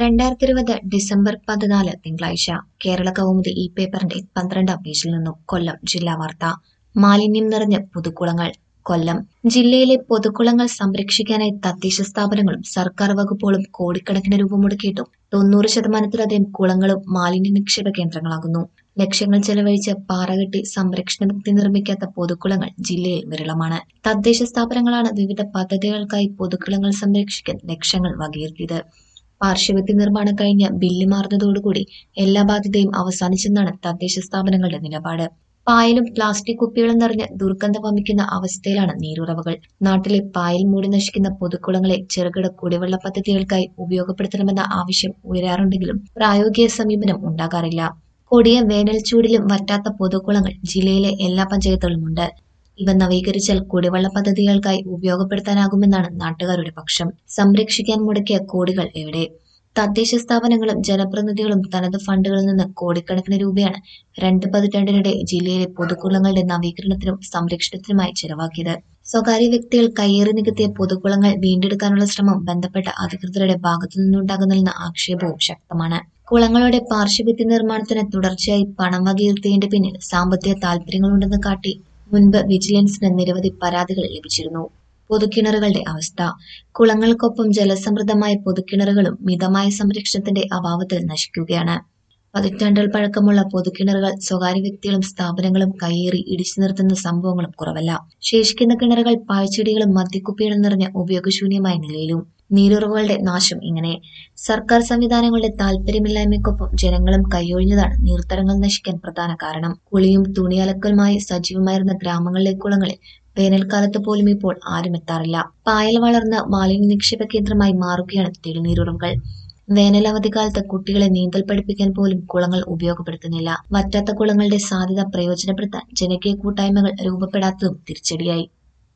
രണ്ടായിരത്തി ഇരുപത് ഡിസംബർ പതിനാല് തിങ്കളാഴ്ച കേരള കൗമുദി ഈ പേപ്പറിന്റെ പന്ത്രണ്ടാം പേജിൽ നിന്നും കൊല്ലം ജില്ലാ വാർത്ത മാലിന്യം നിറഞ്ഞ പൊതുക്കുളങ്ങൾ കൊല്ലം ജില്ലയിലെ പൊതുക്കുളങ്ങൾ സംരക്ഷിക്കാനായി തദ്ദേശ സ്ഥാപനങ്ങളും സർക്കാർ വകുപ്പുകളും കോടിക്കണക്കിന് രൂപ മുടക്കിയിട്ടും തൊണ്ണൂറ് ശതമാനത്തിലധികം കുളങ്ങളും മാലിന്യ നിക്ഷേപ കേന്ദ്രങ്ങളാകുന്നു ലക്ഷങ്ങൾ ചെലവഴിച്ച് പാറകെട്ടി സംരക്ഷണ ഭിത്തി നിർമ്മിക്കാത്ത പൊതുക്കുളങ്ങൾ ജില്ലയിൽ വിരളമാണ് തദ്ദേശ സ്ഥാപനങ്ങളാണ് വിവിധ പദ്ധതികൾക്കായി പൊതുക്കുളങ്ങൾ സംരക്ഷിക്കാൻ ലക്ഷങ്ങൾ വകയിരുത്തിയത് പാർശ്വഭിത്തി നിർമ്മാണം കഴിഞ്ഞ് ബില്ല് മാറുന്നതോടുകൂടി എല്ലാ ബാധ്യതയും അവസാനിച്ചെന്നാണ് തദ്ദേശ സ്ഥാപനങ്ങളുടെ നിലപാട് പായലും പ്ലാസ്റ്റിക് കുപ്പികളും നിറഞ്ഞ് ദുർഗന്ധം വമിക്കുന്ന അവസ്ഥയിലാണ് നീരുറവകൾ നാട്ടിലെ പായൽ മൂടി നശിക്കുന്ന പൊതുക്കുളങ്ങളെ ചെറുകിട കുടിവെള്ള പദ്ധതികൾക്കായി ഉപയോഗപ്പെടുത്തണമെന്ന ആവശ്യം ഉയരാറുണ്ടെങ്കിലും പ്രായോഗിക സമീപനം ഉണ്ടാകാറില്ല കൊടിയ വേനൽ ചൂടിലും വറ്റാത്ത പൊതുക്കുളങ്ങൾ ജില്ലയിലെ എല്ലാ പഞ്ചായത്തുകളുമുണ്ട് ഇവ നവീകരിച്ചാൽ കുടിവെള്ള പദ്ധതികൾക്കായി ഉപയോഗപ്പെടുത്താനാകുമെന്നാണ് നാട്ടുകാരുടെ പക്ഷം സംരക്ഷിക്കാൻ മുടക്കിയ കോടികൾ എവിടെ തദ്ദേശ സ്ഥാപനങ്ങളും ജനപ്രതിനിധികളും തനത് ഫണ്ടുകളിൽ നിന്ന് കോടിക്കണക്കിന് രൂപയാണ് രണ്ട് പതിറ്റാണ്ടിനിടെ ജില്ലയിലെ പൊതുക്കുളങ്ങളുടെ നവീകരണത്തിനും സംരക്ഷണത്തിനുമായി ചെലവാക്കിയത് സ്വകാര്യ വ്യക്തികൾ കയ്യേറി നികത്തിയ പൊതുക്കുളങ്ങൾ വീണ്ടെടുക്കാനുള്ള ശ്രമം ബന്ധപ്പെട്ട അധികൃതരുടെ ഭാഗത്തു നിന്നുണ്ടാകുന്നില്ലെന്ന ആക്ഷേപവും ശക്തമാണ് കുളങ്ങളുടെ പാർശ്വഭിത്തി നിർമ്മാണത്തിന് തുടർച്ചയായി പണം വകയിരുത്തിയതിന്റെ പിന്നിൽ സാമ്പത്തിക താൽപര്യങ്ങളുണ്ടെന്ന് കാട്ടി മുൻപ് വിജിലൻസിന് നിരവധി പരാതികൾ ലഭിച്ചിരുന്നു പൊതുക്കിണറുകളുടെ അവസ്ഥ കുളങ്ങൾക്കൊപ്പം ജലസമൃദ്ധമായ പൊതുക്കിണറുകളും മിതമായ സംരക്ഷണത്തിന്റെ അഭാവത്തിൽ നശിക്കുകയാണ് പതിറ്റാണ്ടുകൾ പഴക്കമുള്ള പൊതുക്കിണറുകൾ സ്വകാര്യ വ്യക്തികളും സ്ഥാപനങ്ങളും കയ്യേറി ഇടിച്ചു നിർത്തുന്ന സംഭവങ്ങളും കുറവല്ല ശേഷിക്കുന്ന കിണറുകൾ പാഴ്ചെടികളും മദ്യക്കുപ്പികളും നിറഞ്ഞ ഉപയോഗശൂന്യമായ നിലയിലും നീരുറവുകളുടെ നാശം ഇങ്ങനെ സർക്കാർ സംവിധാനങ്ങളുടെ താല്പര്യമില്ലായ്മയ്ക്കൊപ്പം ജനങ്ങളും കൈയൊഴിഞ്ഞതാണ് നീർത്തടങ്ങൾ നശിക്കാൻ പ്രധാന കാരണം കുളിയും തുണിയലക്കലുമായി സജീവമായിരുന്ന ഗ്രാമങ്ങളിലെ കുളങ്ങളിൽ വേനൽക്കാലത്ത് പോലും ഇപ്പോൾ ആരും എത്താറില്ല പായൽ വളർന്ന മാലിന്യ നിക്ഷേപ കേന്ദ്രമായി മാറുകയാണ് തെളിനീരുറവുകൾ വേനൽ അവധിക്കാലത്ത് കുട്ടികളെ നീന്തൽ പഠിപ്പിക്കാൻ പോലും കുളങ്ങൾ ഉപയോഗപ്പെടുത്തുന്നില്ല വറ്റാത്ത കുളങ്ങളുടെ സാധ്യത പ്രയോജനപ്പെടുത്താൻ ജനകീയ കൂട്ടായ്മകൾ രൂപപ്പെടാത്തതും തിരിച്ചടിയായി